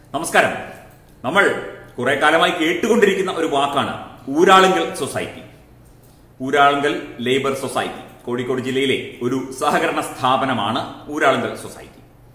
നമസ്കാരം നമ്മൾ കുറെ കാലമായി കേട്ടുകൊണ്ടിരിക്കുന്ന ഒരു വാക്കാണ് Uralungal society Uralungal labour society Kozhikode ജില്ലയിലെ ഒരു സഹകരണ സ്ഥാപനമാണ് ഊരാളുങ്കൽ സൊസൈറ്റി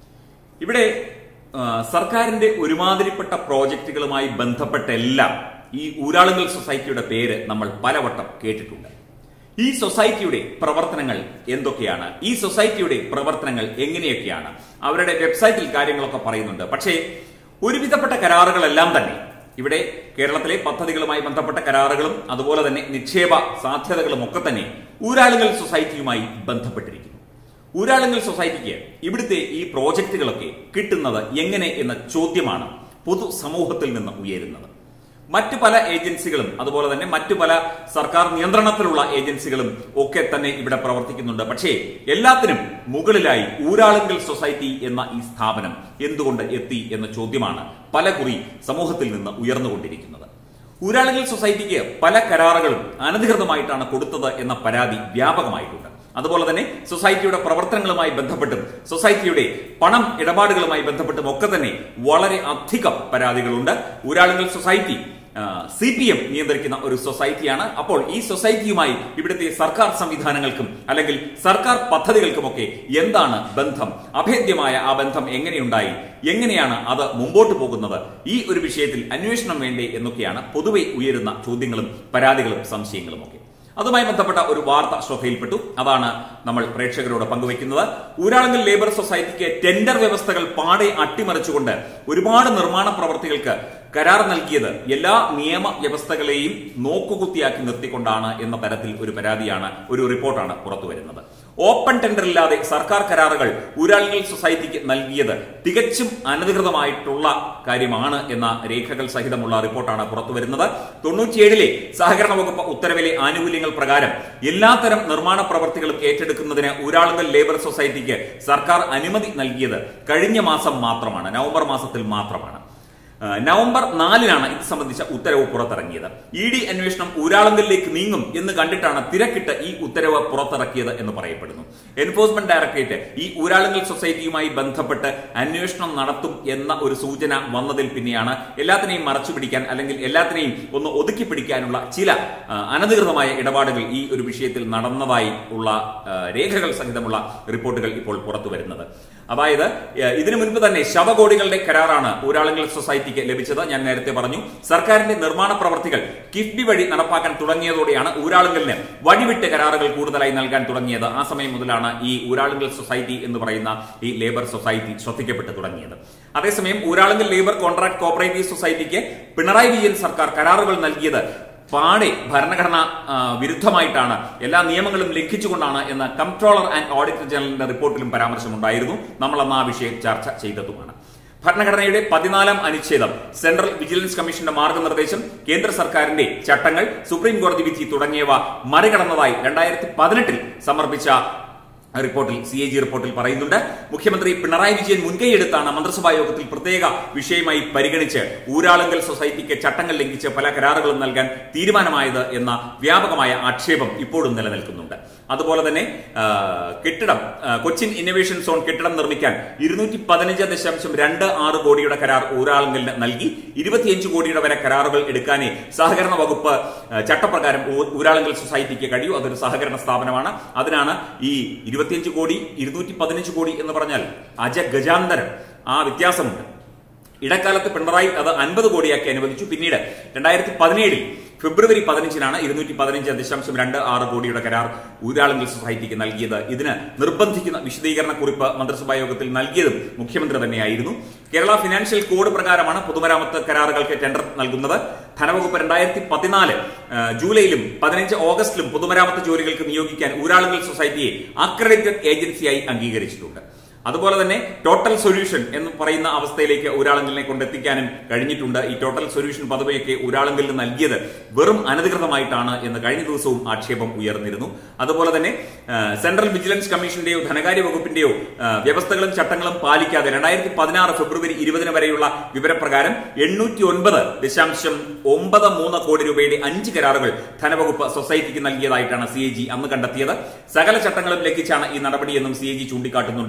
ഇവിടെ ആ, സർക്കാരിന്റെ ഒരുമാതിരിപ്പെട്ട പ്രോജക്റ്റുകളുമായി ബന്ധപ്പെട്ടെല്ലാം ഈ ഊരാളുങ്കൽ സൊസൈറ്റിയുടെ പേര് നമ്മൾ പലവട്ടം കേട്ടിട്ടുണ്ട് ഈ സൊസൈറ്റിയുടെ പ്രവർത്തനങ്ങൾ എന്തൊക്കെയാണ് ഈ സൊസൈറ്റിയുടെ പ്രവർത്തനങ്ങൾ എങ്ങനെയൊക്കെയാണ് അവരുടെ വെബ്സൈറ്റിൽ കാര്യങ്ങളൊക്കെ പറയുന്നുണ്ട് പക്ഷേ ഒരുവിധപ്പെട്ട കരാറുകളെല്ലാം തന്നെ ഇവിടെ കേരളത്തിലെ പദ്ധതികളുമായി ബന്ധപ്പെട്ട കരാറുകളും അതുപോലെ തന്നെ നിക്ഷേപ സാധ്യതകളും ഒക്കെ തന്നെ ഊരാളുങ്കൽ സൊസൈറ്റിയുമായി ബന്ധപ്പെട്ടിരിക്കുന്നു ഊരാളുങ്കൽ സൊസൈറ്റിക്ക് ഇവിടുത്തെ ഈ പ്രോജക്റ്റുകളൊക്കെ കിട്ടുന്നത് എങ്ങനെ എന്ന ചോദ്യമാണ് പൊതു സമൂഹത്തിൽ നിന്ന് ഉയരുന്നത് മറ്റു പല ഏജൻസികളും അതുപോലെ തന്നെ മറ്റു പല സർക്കാർ നിയന്ത്രണത്തിലുള്ള ഏജൻസികളും ഒക്കെ തന്നെ ഇവിടെ പ്രവർത്തിക്കുന്നുണ്ട് പക്ഷേ എല്ലാത്തിനും മുകളിലായി ഊരാളുങ്കൽ സൊസൈറ്റി എന്ന ഈ സ്ഥാപനം എന്തുകൊണ്ട് എത്തി എന്ന ചോദ്യമാണ് പല കുറി സമൂഹത്തിൽ നിന്ന് ഉയർന്നുകൊണ്ടിരിക്കുന്നത് ഊരാളുങ്കൽ സൊസൈറ്റിക്ക് പല കരാറുകളും അനധികൃതമായിട്ടാണ് കൊടുത്തത് എന്ന പരാതി വ്യാപകമായിട്ടുണ്ട് അതുപോലെ തന്നെ സൊസൈറ്റിയുടെ പ്രവർത്തനങ്ങളുമായി ബന്ധപ്പെട്ടും സൊസൈറ്റിയുടെ പണം ഇടപാടുകളുമായി ബന്ധപ്പെട്ടും ഒക്കെ തന്നെ വളരെ അധികം പരാതികളുണ്ട് Uralungal society C P M നിയന്ത്രിക്കുന്ന ഒരു സൊസൈറ്റിയാണ് അപ്പോൾ ഈ സൊസൈറ്റിയുമായി ഇവിടുത്തെ സർക്കാർ സംവിധാനങ്ങൾക്കും അല്ലെങ്കിൽ സർക്കാർ പദ്ധതികൾക്കുമൊക്കെ എന്താണ് ബന്ധം അഭേദ്യമായ ആ ബന്ധം എങ്ങനെയുണ്ടായി എങ്ങനെയാണ് അത് മുമ്പോട്ട് പോകുന്നത് ഈ ഒരു വിഷയത്തിൽ അന്വേഷണം വേണ്ടേ എന്നൊക്കെയാണ് പൊതുവെ ഉയരുന്ന ചോദ്യങ്ങളും പരാതികളും സംശയങ്ങളും ഒക്കെ അതുമായി ബന്ധപ്പെട്ട ഒരു വാർത്ത ശ്രദ്ധയിൽപ്പെട്ടു അതാണ് നമ്മൾ പ്രേക്ഷകരോട് പങ്കുവയ്ക്കുന്നത് ഊരാളുങ്കൽ ലേബർ സൊസൈറ്റിക്ക് ടെൻഡർ വ്യവസ്ഥകൾ പാടെ അട്ടിമറിച്ചുകൊണ്ട് ഒരുപാട് നിർമ്മാണ പ്രവർത്തികൾക്ക് കരാർ നൽകിയത് എല്ലാ നിയമ വ്യവസ്ഥകളെയും നോക്കുകുത്തിയാക്കി നിർത്തിക്കൊണ്ടാണ് എന്ന തരത്തിൽ ഒരു പരാതിയാണ് ഒരു റിപ്പോർട്ടാണ് പുറത്തു വരുന്നത് ഓപ്പൺ ടെൻഡർ ഇല്ലാതെ സർക്കാർ കരാറുകൾ ഊരാളുങ്കൽ സൊസൈറ്റിക്ക് നൽകിയത് തികച്ചും അനധികൃതമായിട്ടുള്ള കാര്യമാണ് എന്ന രേഖകൾ സഹിതമുള്ള റിപ്പോർട്ടാണ് പുറത്തു വരുന്നത് തൊണ്ണൂറ്റിയേഴിലെ സഹകരണ വകുപ്പ് ഉത്തരവിലെ ആനുകൂല്യങ്ങൾ പ്രകാരം എല്ലാത്തരം നിർമ്മാണ പ്രവർത്തികളും ഏറ്റെടുക്കുന്നതിന് ഊരാളുങ്കൽ ലേബർ സൊസൈറ്റിക്ക് സർക്കാർ അനുമതി നൽകിയത് കഴിഞ്ഞ മാസം മാത്രമാണ് നവംബർ മാസത്തിൽ മാത്രമാണ് ആ, നവംബർ നാലിനാണ് ഇത് സംബന്ധിച്ച ഉത്തരവ് പുറത്തിറങ്ങിയത് ഇ ഡി അന്വേഷണം ഊരാളുങ്കലിലേക്ക് നീങ്ങും എന്ന് കണ്ടിട്ടാണ് തിരക്കിട്ട് ഈ ഉത്തരവ് പുറത്തിറക്കിയത് എന്ന് പറയപ്പെടുന്നു എൻഫോഴ്സ്മെന്റ് ഡയറക്ടറേറ്റ് ഈ ഊരാളുങ്കൽ സൊസൈറ്റിയുമായി ബന്ധപ്പെട്ട് അന്വേഷണം നടത്തും എന്ന ഒരു സൂചന വന്നതിൽ പിന്നെയാണ് എല്ലാത്തിനെയും മറച്ചു പിടിക്കാൻ അല്ലെങ്കിൽ എല്ലാത്തിനെയും ഒന്ന് ഒതുക്കി പിടിക്കാനുള്ള ചില ആ, അനധികൃതമായ ഇടപാടുകൾ ഈ ഒരു വിഷയത്തിൽ നടന്നതായി ഉള്ള ആ, രേഖകൾ സഹിതമുള്ള റിപ്പോർട്ടുകൾ ഇപ്പോൾ പുറത്തു വരുന്നത് അതായത് ഏഹ്, ഇതിനു മുൻപ് തന്നെ ശവകോടികളുടെ കരാറാണ് ഊരാളുങ്കൽ സൊസൈറ്റിക്ക് ലഭിച്ചത് ഞാൻ നേരത്തെ പറഞ്ഞു സർക്കാരിന്റെ നിർമ്മാണ പ്രവർത്തികൾ കിഫ്ബി വഴി നടപ്പാക്കാൻ തുടങ്ങിയതോടെയാണ് ഊരാളുങ്കലിന് വഴിവിട്ട് കരാറുകൾ കൂടുതലായി നൽകാൻ തുടങ്ങിയത് ആ സമയം മുതലാണ് ഈ ഊരാളുങ്കൽ സൊസൈറ്റി എന്ന് പറയുന്ന ഈ ലേബർ സൊസൈറ്റി ശ്രദ്ധിക്കപ്പെട്ട് തുടങ്ങിയത് അതേസമയം ഊരാളുങ്കൽ ലേബർ കോൺട്രാക്ട് കോപ്പറേറ്റീവ് സൊസൈറ്റിക്ക് പിണറായി വിജയൻ സർക്കാർ കരാറുകൾ നൽകിയത് പാടെ ഭരണഘടന ആ, വിരുദ്ധമായിട്ടാണ് എല്ലാ നിയമങ്ങളും ലംഘിച്ചുകൊണ്ടാണ് എന്ന് കംട്രോളർ ആൻഡ് ഓഡിറ്റർ ജനറലിന്റെ റിപ്പോർട്ടിലും പരാമർശമുണ്ടായിരുന്നു നമ്മൾ അന്ന് ആ വിഷയം ചർച്ച ചെയ്തതുമാണ് ഭരണഘടനയുടെ പതിനാലാം അനുച്ഛേദം സെൻട്രൽ വിജിലൻസ് കമ്മീഷന്റെ മാർഗനിർദ്ദേശം കേന്ദ്ര സർക്കാരിന്റെ ചട്ടങ്ങൾ സുപ്രീം കോടതി വിധി തുടങ്ങിയവ മറികടന്നതായി രണ്ടായിരത്തി പതിനെട്ടിൽ സമർപ്പിച്ച റിപ്പോർട്ടിൽ സി എ ജി റിപ്പോർട്ടിൽ പറയുന്നുണ്ട് മുഖ്യമന്ത്രി പിണറായി വിജയൻ മുൻകൈയെടുത്താണ് മന്ത്രിസഭാ യോഗത്തിൽ പ്രത്യേക വിഷയമായി പരിഗണിച്ച് ഊരാളുങ്കൽ സൊസൈറ്റിക്ക് ചട്ടങ്ങൾ ലംഘിച്ച് പല കരാറുകളും നൽകാൻ തീരുമാനമായത് എന്ന വ്യാപകമായ ആക്ഷേപം ഇപ്പോഴും നിലനിൽക്കുന്നുണ്ട് അതുപോലെ തന്നെ ആ, കെട്ടിടം ആ, കൊച്ചിൻ ഇന്നൊവേഷൻ സോൺ കെട്ടിടം നിർമ്മിക്കാൻ ഇരുന്നൂറ്റി പതിനഞ്ച് ദശാംശം രണ്ട് ആറ് കോടിയുടെ കരാർ ഊരാളുങ്കലിന് നൽകി ഇരുപത്തിയഞ്ച് കോടിയുടെ വരെ കരാറുകൾ എടുക്കാനേ സഹകരണ വകുപ്പ് ആ, ചട്ടപ്രകാരം ഊ- ഊരാളുങ്കൽ സൊസൈറ്റിക്ക് കഴിയൂ അതൊരു സഹകരണ സ്ഥാപനമാണ് അതിനാണ് ഈ ഇരുപത്തിയഞ്ച് കോടി ഇരുന്നൂറ്റി പതിനഞ്ച് കോടി എന്ന് പറഞ്ഞാൽ അജഗജാന്തരം ആ വ്യത്യാസമുണ്ട് ഇടക്കാലത്ത് പിണറായി അത് അൻപത് കോടിയാക്കി അനുവദിച്ചു പിന്നീട് രണ്ടായിരത്തി പതിനേഴിൽ ഫെബ്രുവരി പതിനഞ്ചിനാണ് ഇരുന്നൂറ്റി പതിനഞ്ച് ദശാംശം രണ്ട് ആറ് കോടിയുടെ കരാർ ഊരാളുങ്കൽ സൊസൈറ്റിക്ക് നൽകിയത് ഇതിന് നിർബന്ധിക്കുന്ന വിശദീകരണ കുറിപ്പ് മന്ത്രിസഭാ യോഗത്തിൽ നൽകിയതും മുഖ്യമന്ത്രി തന്നെയായിരുന്നു കേരള ഫിനാൻഷ്യൽ കോഡ് പ്രകാരമാണ് പൊതുമരാമത്ത് കരാറുകൾക്ക് ടെൻഡർ നൽകുന്നത് ധനവകുപ്പ് രണ്ടായിരത്തി പതിനാല് ജൂലൈയിലും പതിനഞ്ച് ഓഗസ്റ്റിലും പൊതുമരാമത്ത് ജോലികൾക്ക് നിയോഗിക്കാൻ ഊരാളുങ്കൽ സൊസൈറ്റിയെ അക്രഡിറ്റഡ് ഏജൻസിയായി അംഗീകരിച്ചിട്ടുണ്ട് അതുപോലെ തന്നെ ടോട്ടൽ സൊല്യൂഷൻ എന്ന് പറയുന്ന അവസ്ഥയിലേക്ക് ഊരാളുങ്കലിനെ കൊണ്ടെത്തിക്കാനും കഴിഞ്ഞിട്ടുണ്ട് ഈ ടോട്ടൽ സൊല്യൂഷൻ പദവിയൊക്കെ ഊരാളുങ്കലിന് നൽകിയത് വെറും അനധികൃതമായിട്ടാണ് എന്ന് കഴിഞ്ഞ ദിവസവും ആക്ഷേപം ഉയർന്നിരുന്നു അതുപോലെ തന്നെ ആ, സെൻട്രൽ വിജിലൻസ് കമ്മീഷന്റെയോ ധനകാര്യ വകുപ്പിന്റെയോ ആ, വ്യവസ്ഥകളും ചട്ടങ്ങളും പാലിക്കാതെ രണ്ടായിരത്തി പതിനാറ് ഫെബ്രുവരി ഇരുപതിന് വരെയുള്ള വിവരപ്രകാരം എണ്ണൂറ്റി ഒൻപത് ദശാംശം ഒമ്പത് മൂന്ന് കോടി രൂപയുടെ അഞ്ച് കരാറുകൾ ധനവകുപ്പ് സൊസൈറ്റിക്ക് നൽകിയതായിട്ടാണ് സി എ ജി അന്ന് കണ്ടെത്തിയത് സകല ചട്ടങ്ങളും ലംഘിച്ചാണ് ഈ നടപടിയെന്നും സി എ ജി ചൂണ്ടിക്കാട്ടുന്നുണ്ട്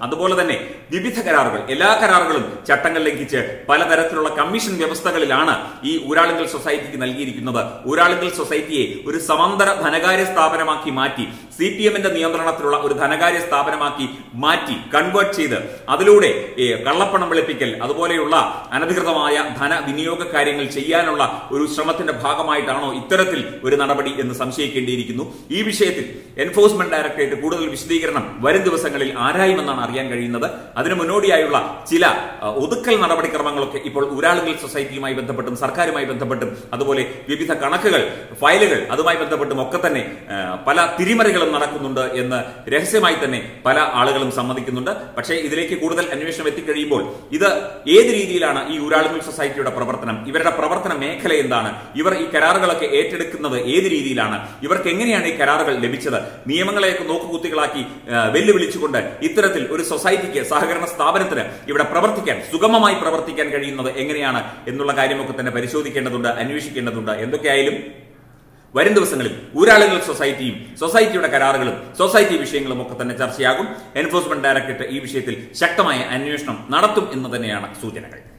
അതുപോലെ തന്നെ വിവിധ കരാറുകൾ എല്ലാ കരാറുകളും ചട്ടങ്ങൾ ലംഘിച്ച് പലതരത്തിലുള്ള കമ്മീഷൻ വ്യവസ്ഥകളിലാണ് ഈ ഊരാളുങ്കൽ സൊസൈറ്റിക്ക് നൽകിയിരിക്കുന്നത് ഊരാളുങ്കൽ സൊസൈറ്റിയെ ഒരു സമാന്തര ധനകാര്യ സ്ഥാപനമാക്കി മാറ്റി സി പി എമ്മിന്റെ നിയന്ത്രണത്തിലുള്ള ഒരു ധനകാര്യ സ്ഥാപനമാക്കി മാറ്റി കൺവേർട്ട് ചെയ്ത് അതിലൂടെ ഏ, കള്ളപ്പണം വെളുപ്പിക്കൽ അതുപോലെയുള്ള അനധികൃതമായ ധനവിനിയോഗ കാര്യങ്ങൾ ചെയ്യാനുള്ള ഒരു ശ്രമത്തിന്റെ ഭാഗമായിട്ടാണോ ഇത്തരത്തിൽ ഒരു നടപടി എന്ന് സംശയിക്കേണ്ടിയിരിക്കുന്നു ഈ വിഷയത്തിൽ എൻഫോഴ്സ്മെന്റ് ഡയറക്ടറേറ്റ് കൂടുതൽ വിശദീകരണം വരും ദിവസങ്ങളിൽ ആരായുമെന്നാണ് അറിയാൻ കഴിയുന്നത് അതിന് മുന്നോടിയായുള്ള ചില അഹ്, ഒതുക്കൽ നടപടിക്രമങ്ങളൊക്കെ ഇപ്പോൾ ഊരാളുങ്കൽ സൊസൈറ്റിയുമായി ബന്ധപ്പെട്ടും സർക്കാരുമായി ബന്ധപ്പെട്ടും അതുപോലെ വിവിധ കണക്കുകൾ ഫയലുകൾ അതുമായി ബന്ധപ്പെട്ടും ഒക്കെ തന്നെ അഹ്, പല തിരിമറികളും നടക്കുന്നുണ്ട് എന്ന് രഹസ്യമായി തന്നെ പല ആളുകളും സമ്മതിക്കുന്നുണ്ട് പക്ഷേ ഇതിലേക്ക് കൂടുതൽ അന്വേഷണം എത്തിക്കഴിയുമ്പോൾ ഇത് ഏത് രീതിയിലാണ് ഈ ഊരാളുങ്കൽ സൊസൈറ്റിയുടെ പ്രവർത്തനം ഇവരുടെ പ്രവർത്തന മേഖല എന്താണ് ഇവർ ഈ കരാറുകളൊക്കെ ഏറ്റെടുക്കുന്നത് ഏത് രീതിയിലാണ് ഇവർക്ക് എങ്ങനെയാണ് ഈ കരാറുകൾ ലഭിച്ചത് നിയമങ്ങളെയൊക്കെ നോക്കുകുത്തികളാക്കി ആ, വെല്ലുവിളിച്ചുകൊണ്ട് ഇത്തരത്തിൽ ഒരു സൊസൈറ്റിക്ക് സഹകരണ സ്ഥാപനത്തിന് ഇവിടെ പ്രവർത്തിക്കാൻ സുഗമമായി പ്രവർത്തിക്കാൻ കഴിയുന്നത് എങ്ങനെയാണ് എന്നുള്ള കാര്യമൊക്കെ തന്നെ പരിശോധിക്കേണ്ടതുണ്ട് അന്വേഷിക്കേണ്ടതുണ്ട് എന്തൊക്കെയായാലും വരും ദിവസങ്ങളിൽ ഊരാളുകൾ സൊസൈറ്റിയും സൊസൈറ്റിയുടെ കരാറുകളും സൊസൈറ്റി വിഷയങ്ങളും ഒക്കെ തന്നെ ചർച്ചയാകും എൻഫോഴ്സ്മെന്റ് ഡയറക്ടറേറ്റ് ഈ വിഷയത്തിൽ ശക്തമായ അന്വേഷണം നടത്തും എന്ന് തന്നെയാണ് സൂചനകൾ